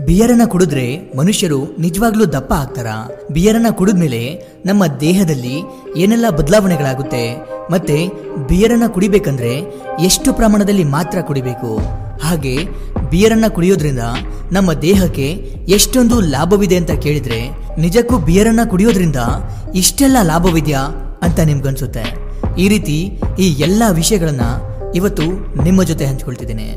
ಬಿಯರನ್ನ ಕುಡಿದ್ರೆ ಮನುಷ್ಯರು ನಿಜವಾಗ್ಲೂ ದಪ್ಪ ಆಗ್ತಾರ ಬಿಯರನ್ನ ಕುಡಿದ್ಮೇಲೆ ನಮ್ಮ ದೇಹದಲ್ಲಿ ಏನೆಲ್ಲ ಬದಲಾವಣೆಗಳಾಗುತ್ತೆ ಮತ್ತೆ ಬಿಯರನ್ನ ಕುಡಿಬೇಕಂದ್ರೆ ಎಷ್ಟು ಪ್ರಮಾಣದಲ್ಲಿ ಮಾತ್ರ ಕುಡಿಬೇಕು ಹಾಗೆ ಬಿಯರನ್ನ ಕುಡಿಯೋದ್ರಿಂದ ನಮ್ಮ ದೇಹಕ್ಕೆ ಎಷ್ಟೊಂದು ಲಾಭವಿದೆ ಅಂತ ಕೇಳಿದ್ರೆ ನಿಜಕ್ಕೂ ಬಿಯರನ್ನ ಕುಡಿಯೋದ್ರಿಂದ ಇಷ್ಟೆಲ್ಲ ಲಾಭವಿದ್ಯಾ ಅಂತ ನಿಮ್ಗನ್ಸುತ್ತೆ ಈ ರೀತಿ ಈ ಎಲ್ಲ ವಿಷಯಗಳನ್ನ ಇವತ್ತು ನಿಮ್ಮ ಜೊತೆ ಹಂಚ್ಕೊಳ್ತಿದ್ದೇನೆ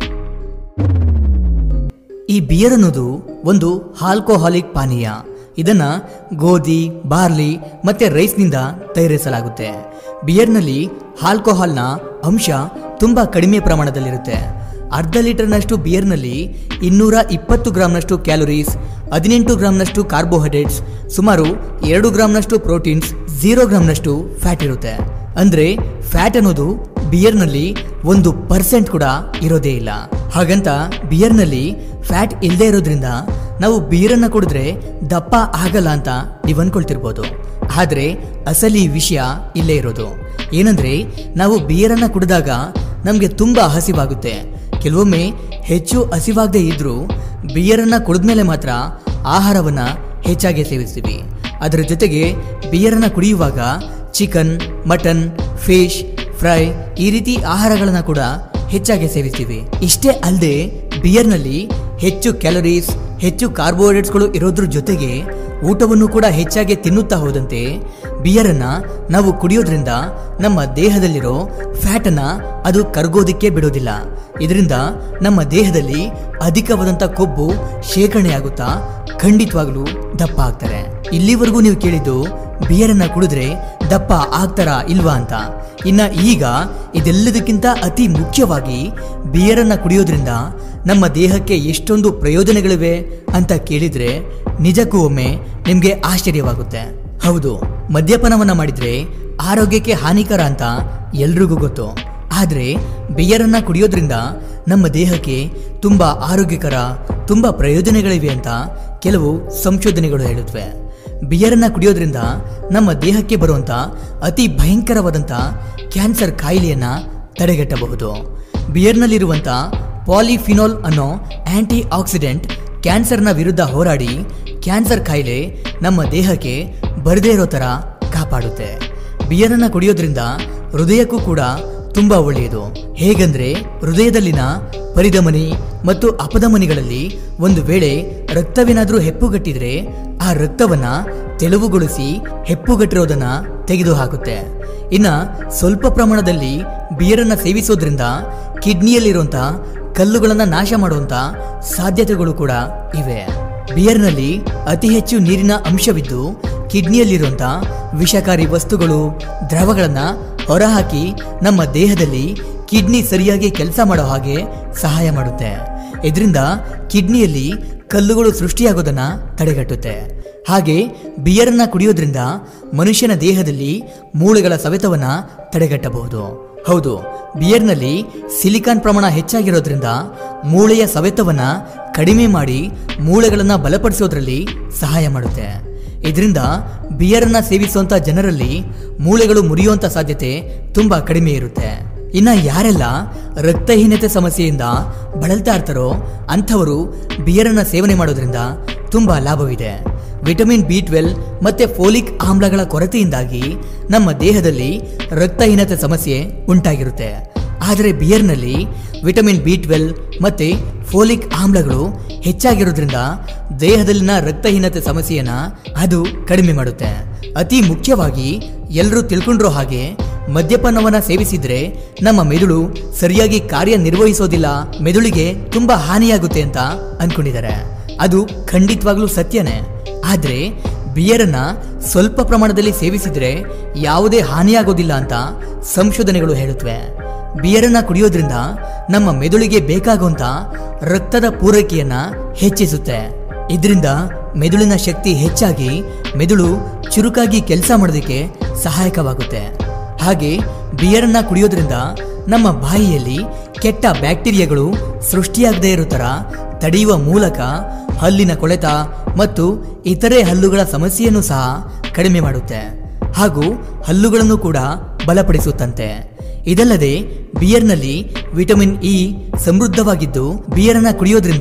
ಈ ಬಿಯರ್ ಅನ್ನೋದು ಒಂದು ಆಲ್ಕೋಹಾಲಿಕ್ ಪಾನೀಯ ಇದನ್ನ ಗೋಧಿ ಬಾರ್ಲಿ ಮತ್ತೆ ರೈಸ್ನಿಂದ ತಯಾರಿಸಲಾಗುತ್ತೆ ಬಿಯರ್ನಲ್ಲಿ ಆಲ್ಕೋಹಾಲ್ನ ಅಂಶ ತುಂಬಾ ಕಡಿಮೆ ಪ್ರಮಾಣದಲ್ಲಿರುತ್ತೆ ಅರ್ಧ ಲೀಟರ್ನಷ್ಟು ಬಿಯರ್ನಲ್ಲಿ ಇನ್ನೂರ ಇಪ್ಪತ್ತು ಗ್ರಾಮ್ನಷ್ಟು ಕ್ಯಾಲೋರೀಸ್ ಹದಿನೆಂಟು ಗ್ರಾಮ್ನಷ್ಟು ಕಾರ್ಬೋಹೈಡ್ರೇಟ್ಸ್ ಸುಮಾರು ಎರಡು ಗ್ರಾಮ್ನಷ್ಟು ಪ್ರೋಟೀನ್ಸ್ ಝೀರೋ ಗ್ರಾಮ್ನಷ್ಟು ಫ್ಯಾಟ್ ಇರುತ್ತೆ ಅಂದ್ರೆ ಫ್ಯಾಟ್ ಅನ್ನೋದು ಬಿಯರ್ನಲ್ಲಿ ಒಂದು ಪರ್ಸೆಂಟ್ ಕೂಡ ಇರೋದೇ ಇಲ್ಲ ಹಾಗಂತ ಬಿಯರ್ನಲ್ಲಿ ಫ್ಯಾಟ್ ಇಲ್ಲದೆ ಇರೋದ್ರಿಂದ ನಾವು ಬಿಯರನ್ನ ಕುಡಿದ್ರೆ ದಪ್ಪ ಆಗಲ್ಲ ಅಂತ ನೀವು ಅನ್ಕೊಳ್ತಿರ್ಬೋದು ಆದ್ರೆ ಅಸಲಿ ವಿಷಯ ಇಲ್ಲೇ ಇರೋದು ಏನಂದ್ರೆ ನಾವು ಬಿಯರನ್ನ ಕುಡಿದಾಗ ನಮಗೆ ತುಂಬಾ ಹಸಿವಾಗುತ್ತೆ ಕೆಲವೊಮ್ಮೆ ಹೆಚ್ಚು ಹಸಿವಾಗದೇ ಇದ್ರೂ ಬಿಯರನ್ನ ಕುಡಿದ್ಮೇಲೆ ಮಾತ್ರ ಆಹಾರವನ್ನ ಹೆಚ್ಚಾಗಿ ಸೇವಿಸ್ತೀವಿ ಅದರ ಜೊತೆಗೆ ಬಿಯರನ್ನ ಕುಡಿಯುವಾಗ ಚಿಕನ್ ಮಟನ್ ಫಿಶ್ ಫ್ರೈ ಈ ರೀತಿ ಆಹಾರಗಳನ್ನ ಕೂಡ ಹೆಚ್ಚಾಗಿ ಸೇವಿಸ್ತೀವಿ ಇಷ್ಟೇ ಅಲ್ಲದೆ ಬಿಯರ್ನಲ್ಲಿ ಹೆಚ್ಚು ಕ್ಯಾಲೋರೀಸ್ ಹೆಚ್ಚು ಕಾರ್ಬೋಹೈಡ್ರೇಟ್ಸ್ಗಳು ಇರೋದ್ರ ಜೊತೆಗೆ ಊಟವನ್ನು ಕೂಡ ಹೆಚ್ಚಾಗಿ ತಿನ್ನುತ್ತಾ ಹೋದಂತೆ ಬಿಯರನ್ನ ನಾವು ಕುಡಿಯೋದ್ರಿಂದ ನಮ್ಮ ದೇಹದಲ್ಲಿರೋ ಫ್ಯಾಟನ್ನ ಅದು ಕರಗೋದಿಕ್ಕೆ ಬಿಡೋದಿಲ್ಲ ಇದರಿಂದ ನಮ್ಮ ದೇಹದಲ್ಲಿ ಅಧಿಕವಾದಂಥ ಕೊಬ್ಬು ಶೇಖರಣೆಯಾಗುತ್ತಾ ಖಂಡಿತವಾಗ್ಲೂ ದಪ್ಪ ಆಗ್ತಾರೆ ಇಲ್ಲಿವರೆಗೂ ನೀವು ಕೇಳಿದ್ದು ಬಿಯರನ್ನ ಕುಡಿದ್ರೆ ದಪ್ಪ ಆಗ್ತಾರಾ ಇಲ್ವಾ ಅಂತ ಇನ್ನ ಈಗ ಇದೆಲ್ಲದಕ್ಕಿಂತ ಅತಿ ಮುಖ್ಯವಾಗಿ ಬಿಯರನ್ನ ಕುಡಿಯೋದ್ರಿಂದ ನಮ್ಮ ದೇಹಕ್ಕೆ ಎಷ್ಟೊಂದು ಪ್ರಯೋಜನಗಳಿವೆ ಅಂತ ಕೇಳಿದ್ರೆ ನಿಜಕ್ಕೂ ಒಮ್ಮೆ ನಿಮ್ಗೆ ಆಶ್ಚರ್ಯವಾಗುತ್ತೆ ಹೌದು ಮದ್ಯಪಾನವನ್ನ ಮಾಡಿದ್ರೆ ಆರೋಗ್ಯಕ್ಕೆ ಹಾನಿಕರ ಅಂತ ಎಲ್ರಿಗೂ ಗೊತ್ತು ಆದ್ರೆ ಬಿಯರನ್ನ ಕುಡಿಯೋದ್ರಿಂದ ನಮ್ಮ ದೇಹಕ್ಕೆ ತುಂಬಾ ಆರೋಗ್ಯಕರ ತುಂಬಾ ಪ್ರಯೋಜನಗಳಿವೆ ಅಂತ ಕೆಲವು ಸಂಶೋಧನೆಗಳು ಹೇಳುತ್ತವೆ ಬಿಯರನ್ನ ಕುಡಿಯೋದ್ರಿಂದ ನಮ್ಮ ದೇಹಕ್ಕೆ ಬರುವಂತ ಅತಿ ಭಯಂಕರವಾದಂತ ಕ್ಯಾನ್ಸರ್ ಕಾಯಿಲೆಯನ್ನ ತಡೆಗಟ್ಟಬಹುದು ಬಿಯರ್ನಲ್ಲಿರುವಂತ ಪಾಲಿಫಿನಾಲ್ ಅನ್ನೋ ಆಂಟಿ ಆಕ್ಸಿಡೆಂಟ್ ಕ್ಯಾನ್ಸರ್ನ ವಿರುದ್ಧ ಹೋರಾಡಿ ಕ್ಯಾನ್ಸರ್ ಕಾಯಿಲೆ ನಮ್ಮ ದೇಹಕ್ಕೆ ಬರದೇ ಇರೋ ಥರ ಕಾಪಾಡುತ್ತೆ ಬಿಯರನ್ನ ಕುಡಿಯೋದ್ರಿಂದ ಹೃದಯಕ್ಕೂ ಕೂಡ ತುಂಬಾ ಒಳ್ಳೆಯದು ಹೇಗಂದ್ರೆ ಹೃದಯದಲ್ಲಿನ ಪರಿಧಮನಿ ಮತ್ತು ಅಪಧಮನಿಗಳಲ್ಲಿ ಒಂದು ವೇಳೆ ರಕ್ತವೇನಾದ್ರೂ ಹೆಪ್ಪುಗಟ್ಟಿದ್ರೆ ಆ ರಕ್ತವನ್ನ ತೆಳುವುಗೊಳಿಸಿ ಹೆಪ್ಪುಗಟ್ಟಿರೋದನ್ನ ತೆಗೆದುಹಾಕುತ್ತೆ ಇನ್ನ ಸ್ವಲ್ಪ ಪ್ರಮಾಣದಲ್ಲಿ ಬಿಯರನ್ನ ಸೇವಿಸೋದ್ರಿಂದ ಕಿಡ್ನಿಯಲ್ಲಿರುವಂತ ಕಲ್ಲುಗಳನ್ನ ನಾಶ ಮಾಡುವಂತ ಸಾಧ್ಯತೆಗಳು ಕೂಡ ಇವೆ ಬಿಯರ್ನಲ್ಲಿ ಅತಿ ಹೆಚ್ಚು ನೀರಿನ ಅಂಶವಿದ್ದು ಕಿಡ್ನಿಯಲ್ಲಿರುವಂತ ವಿಷಕಾರಿ ವಸ್ತುಗಳು ದ್ರವಗಳನ್ನ ಹೊರಹಾಕಿ ನಮ್ಮ ದೇಹದಲ್ಲಿ ಕಿಡ್ನಿ ಸರಿಯಾಗಿ ಕೆಲಸ ಮಾಡೋ ಹಾಗೆ ಸಹಾಯ ಮಾಡುತ್ತೆ ಇದರಿಂದ ಕಿಡ್ನಿಯಲ್ಲಿ ಕಲ್ಲುಗಳು ಸೃಷ್ಟಿಯಾಗೋದನ್ನ ತಡೆಗಟ್ಟುತ್ತೆ ಹಾಗೆ ಬಿಯರನ್ನ ಕುಡಿಯೋದ್ರಿಂದ ಮನುಷ್ಯನ ದೇಹದಲ್ಲಿ ಮೂಳೆಗಳ ಸವೆತವನ್ನ ತಡೆಗಟ್ಟಬಹುದು ಹೌದು ಬಿಯರ್ನಲ್ಲಿ ಸಿಲಿಕಾನ್ ಪ್ರಮಾಣ ಹೆಚ್ಚಾಗಿರೋದ್ರಿಂದ ಮೂಳೆಯ ಸವೆತವನ್ನ ಕಡಿಮೆ ಮಾಡಿ ಮೂಳೆಗಳನ್ನ ಬಲಪಡಿಸೋದ್ರಲ್ಲಿ ಸಹಾಯ ಮಾಡುತ್ತೆ ಇದರಿಂದ ಬಿಯರನ್ನ ಸೇವಿಸುವಂತ ಜನರಲ್ಲಿ ಮೂಳೆಗಳು ಮುರಿಯುವಂತ ಸಾಧ್ಯತೆ ತುಂಬಾ ಕಡಿಮೆ ಇರುತ್ತೆ ಇನ್ನ ಯಾರೆಲ್ಲ ರಕ್ತಹೀನತೆ ಸಮಸ್ಯೆಯಿಂದ ಬಳಲ್ತಾ ಇರ್ತಾರೋ ಅಂಥವರು ಬಿಯರನ್ನ ಸೇವನೆ ಮಾಡೋದ್ರಿಂದ ತುಂಬಾ ಲಾಭವಿದೆ ವಿಟಮಿನ್ ಬಿ ಟ್ವೆಲ್ ಮತ್ತೆ ಫೋಲಿಕ್ ಆಮ್ಲಗಳ ಕೊರತೆಯಿಂದಾಗಿ ನಮ್ಮ ದೇಹದಲ್ಲಿ ರಕ್ತಹೀನತೆ ಸಮಸ್ಯೆ ಉಂಟಾಗಿರುತ್ತೆ ಆದರೆ ಬಿಯರ್ನಲ್ಲಿ ವಿಟಮಿನ್ ಬಿ ಟ್ವೆಲ್ ಮತ್ತೆ ಫೋಲಿಕ್ ಆಮ್ಲಗಳು ಹೆಚ್ಚಾಗಿರೋದ್ರಿಂದ ದೇಹದಲ್ಲಿನ ರಕ್ತಹೀನತೆ ಸಮಸ್ಯೆಯನ್ನ ಅದು ಕಡಿಮೆ ಮಾಡುತ್ತೆ ಅತಿ ಮುಖ್ಯವಾಗಿ ಎಲ್ಲರೂ ತಿಳ್ಕೊಂಡಿರೋ ಹಾಗೆ ಮದ್ಯಪಾನವನ್ನ ಸೇವಿಸಿದ್ರೆ ನಮ್ಮ ಮೆದುಳು ಸರಿಯಾಗಿ ಕಾರ್ಯನಿರ್ವಹಿಸೋದಿಲ್ಲ ಮೆದುಳಿಗೆ ತುಂಬಾ ಹಾನಿಯಾಗುತ್ತೆ ಅಂತ ಅನ್ಕೊಂಡಿದ್ದಾರೆ ಅದು ಖಂಡಿತವಾಗ್ಲೂ ಸತ್ಯನೇ ಆದ್ರೆ ಬಿಯರನ್ನ ಸ್ವಲ್ಪ ಪ್ರಮಾಣದಲ್ಲಿ ಸೇವಿಸಿದ್ರೆ ಯಾವುದೇ ಹಾನಿಯಾಗೋದಿಲ್ಲ ಅಂತ ಸಂಶೋಧನೆಗಳು ಹೇಳುತ್ತವೆ ಬಿಯರನ್ನ ಕುಡಿಯೋದ್ರಿಂದ ನಮ್ಮ ಮೆದುಳಿಗೆ ಬೇಕಾಗುವಂತ ರಕ್ತದ ಪೂರೈಕೆಯನ್ನ ಹೆಚ್ಚಿಸುತ್ತೆ ಇದರಿಂದ ಮೆದುಳಿನ ಶಕ್ತಿ ಹೆಚ್ಚಾಗಿ ಮೆದುಳು ಚುರುಕಾಗಿ ಕೆಲಸ ಮಾಡೋದಕ್ಕೆ ಸಹಾಯಕವಾಗುತ್ತೆ ಹಾಗೆ ಬಿಯರನ್ನ ಕುಡಿಯೋದ್ರಿಂದ ನಮ್ಮ ಬಾಯಿಯಲ್ಲಿ ಕೆಟ್ಟ ಬ್ಯಾಕ್ಟೀರಿಯಾಗಳು ಸೃಷ್ಟಿಯಾಗದೇ ಇರೋ ಥರ ತಡೆಯುವ ಮೂಲಕ ಹಲ್ಲಿನ ಕೊಳೆತ ಮತ್ತು ಇತರೆ ಹಲ್ಲುಗಳ ಸಮಸ್ಯೆಯನ್ನು ಸಹ ಕಡಿಮೆ ಮಾಡುತ್ತೆ ಹಾಗೂ ಹಲ್ಲುಗಳನ್ನು ಕೂಡ ಬಲಪಡಿಸುತ್ತಂತೆ ಇದಲ್ಲದೆ ಬಿಯರ್ನಲ್ಲಿ ವಿಟಮಿನ್ ಇ ಸಮೃದ್ಧವಾಗಿದ್ದು ಬಿಯರನ್ನ ಕುಡಿಯೋದ್ರಿಂದ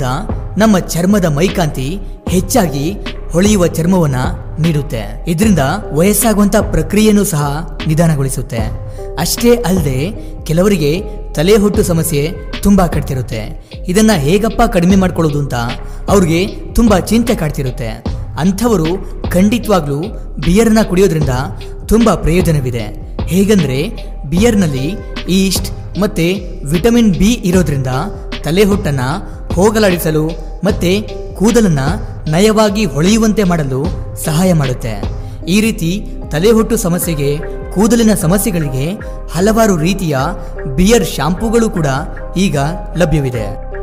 ನಮ್ಮ ಚರ್ಮದ ಮೈಕಾಂತಿ ಹೆಚ್ಚಾಗಿ ಹೊಳೆಯುವ ಚರ್ಮವನ್ನ ನೀಡುತ್ತೆ ಇದರಿಂದ ವಯಸ್ಸಾಗುವಂತ ಪ್ರಕ್ರಿಯೆನೂ ಸಹ ನಿಧಾನಗೊಳಿಸುತ್ತೆ ಅಷ್ಟೇ ಅಲ್ಲದೆ ಕೆಲವರಿಗೆ ತಲೆ ಹುಟ್ಟು ಸಮಸ್ಯೆ ತುಂಬಾ ಕಟ್ತಿರುತ್ತೆ ಇದನ್ನ ಹೇಗಪ್ಪ ಕಡಿಮೆ ಮಾಡ್ಕೊಳ್ಳೋದು ಅಂತ ಅವ್ರಿಗೆ ತುಂಬಾ ಚಿಂತೆ ಕಾಡ್ತಿರುತ್ತೆ ಅಂಥವರು ಖಂಡಿತವಾಗ್ಲೂ ಬಿಯರ್ನ ಕುಡಿಯೋದ್ರಿಂದ ತುಂಬಾ ಪ್ರಯೋಜನವಿದೆ ಹೇಗಂದ್ರೆ ಬಿಯರ್ನಲ್ಲಿ ಈಸ್ಟ್ ಮತ್ತೆ ವಿಟಮಿನ್ ಬಿ ಇರೋದ್ರಿಂದ ತಲೆ ಹುಟ್ಟನ್ನ ಹೋಗಲಾಡಿಸಲು ಮತ್ತೆ ಕೂದಲನ್ನ ನಯವಾಗಿ ಹೊಳೆಯುವಂತೆ ಮಾಡಲು ಸಹಾಯ ಮಾಡುತ್ತೆ ಈ ರೀತಿ ತಲೆಹೊಟ್ಟು ಸಮಸ್ಯೆಗೆ ಕೂದಲಿನ ಸಮಸ್ಯೆಗಳಿಗೆ ಹಲವಾರು ರೀತಿಯ ಬಿಯರ್ ಶಾಂಪೂಗಳು ಕೂಡ ಈಗ ಲಭ್ಯವಿದೆ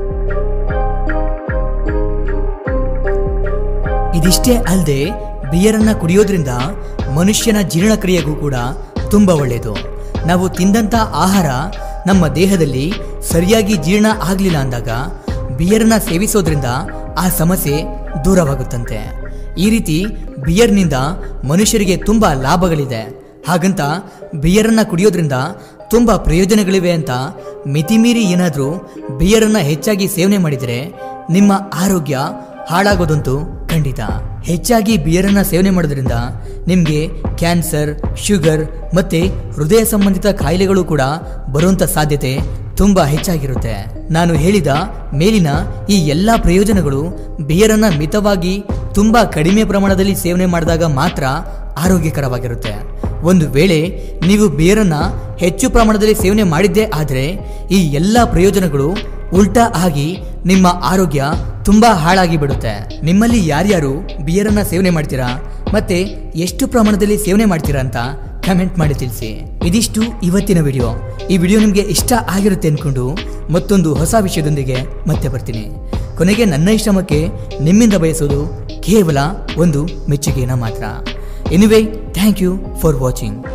ಇದಿಷ್ಟೇ ಅಲ್ಲದೆ ಬಿಯರನ್ನ ಕುಡಿಯೋದ್ರಿಂದ ಮನುಷ್ಯನ ಜೀರ್ಣಕ್ರಿಯೆಗೂ ಕೂಡ ತುಂಬ ಒಳ್ಳೆಯದು ನಾವು ತಿಂದಂಥ ಆಹಾರ ನಮ್ಮ ದೇಹದಲ್ಲಿ ಸರಿಯಾಗಿ ಜೀರ್ಣ ಆಗಲಿಲ್ಲ ಅಂದಾಗ ಬಿಯರನ್ನ ಸೇವಿಸೋದ್ರಿಂದ ಆ ಸಮಸ್ಯೆ ದೂರವಾಗುತ್ತಂತೆ ಈ ರೀತಿ ಬಿಯರ್ನಿಂದ ಮನುಷ್ಯರಿಗೆ ತುಂಬ ಲಾಭಗಳಿದೆ ಹಾಗಂತ ಬಿಯರನ್ನ ಕುಡಿಯೋದ್ರಿಂದ ತುಂಬ ಪ್ರಯೋಜನಗಳಿವೆ ಅಂತ ಮಿತಿಮೀರಿ ಏನಾದರೂ ಬಿಯರನ್ನ ಹೆಚ್ಚಾಗಿ ಸೇವನೆ ಮಾಡಿದರೆ ನಿಮ್ಮ ಆರೋಗ್ಯ ಹಾಳಾಗೋದಂತೂ ಖಂಡಿತ ಹೆಚ್ಚಾಗಿ ಬಿಯರನ್ನ ಸೇವನೆ ಮಾಡೋದ್ರಿಂದ ನಿಮಗೆ ಕ್ಯಾನ್ಸರ್ ಶುಗರ್ ಮತ್ತೆ ಹೃದಯ ಸಂಬಂಧಿತ ಕಾಯಿಲೆಗಳು ಕೂಡ ಬರುವಂತ ಸಾಧ್ಯತೆ ತುಂಬಾ ಹೆಚ್ಚಾಗಿರುತ್ತೆ ನಾನು ಹೇಳಿದ ಮೇಲಿನ ಈ ಎಲ್ಲ ಪ್ರಯೋಜನಗಳು ಬಿಯರನ್ನ ಮಿತವಾಗಿ ತುಂಬಾ ಕಡಿಮೆ ಪ್ರಮಾಣದಲ್ಲಿ ಸೇವನೆ ಮಾಡಿದಾಗ ಮಾತ್ರ ಆರೋಗ್ಯಕರವಾಗಿರುತ್ತೆ ಒಂದು ವೇಳೆ ನೀವು ಬಿಯರನ್ನ ಹೆಚ್ಚು ಪ್ರಮಾಣದಲ್ಲಿ ಸೇವನೆ ಮಾಡಿದ್ದೇ ಆದರೆ ಈ ಎಲ್ಲ ಪ್ರಯೋಜನಗಳು ಉಲ್ಟಾ ಆಗಿ ನಿಮ್ಮ ಆರೋಗ್ಯ ತುಂಬಾ ಹಾಳಾಗಿ ಬಿಡುತ್ತೆ ನಿಮ್ಮಲ್ಲಿ ಯಾರ್ಯಾರು ಬಿಯರನ್ನ ಸೇವನೆ ಮಾಡ್ತೀರಾ ಮತ್ತೆ ಎಷ್ಟು ಪ್ರಮಾಣದಲ್ಲಿ ಸೇವನೆ ಮಾಡ್ತೀರಾ ಅಂತ ಕಮೆಂಟ್ ಮಾಡಿ ತಿಳಿಸಿ ಇದಿಷ್ಟು ಇವತ್ತಿನ ವಿಡಿಯೋ ಈ ವಿಡಿಯೋ ನಿಮಗೆ ಇಷ್ಟ ಆಗಿರುತ್ತೆ ಅನ್ಕೊಂಡು ಮತ್ತೊಂದು ಹೊಸ ವಿಷಯದೊಂದಿಗೆ ಮತ್ತೆ ಬರ್ತೀನಿ ಕೊನೆಗೆ ನನ್ನ ಶ್ರಮಕ್ಕೆ ನಿಮ್ಮಿಂದ ಬಯಸೋದು ಕೇವಲ ಒಂದು ಮೆಚ್ಚುಗೆನ ಮಾತ್ರ anyway thank you for watching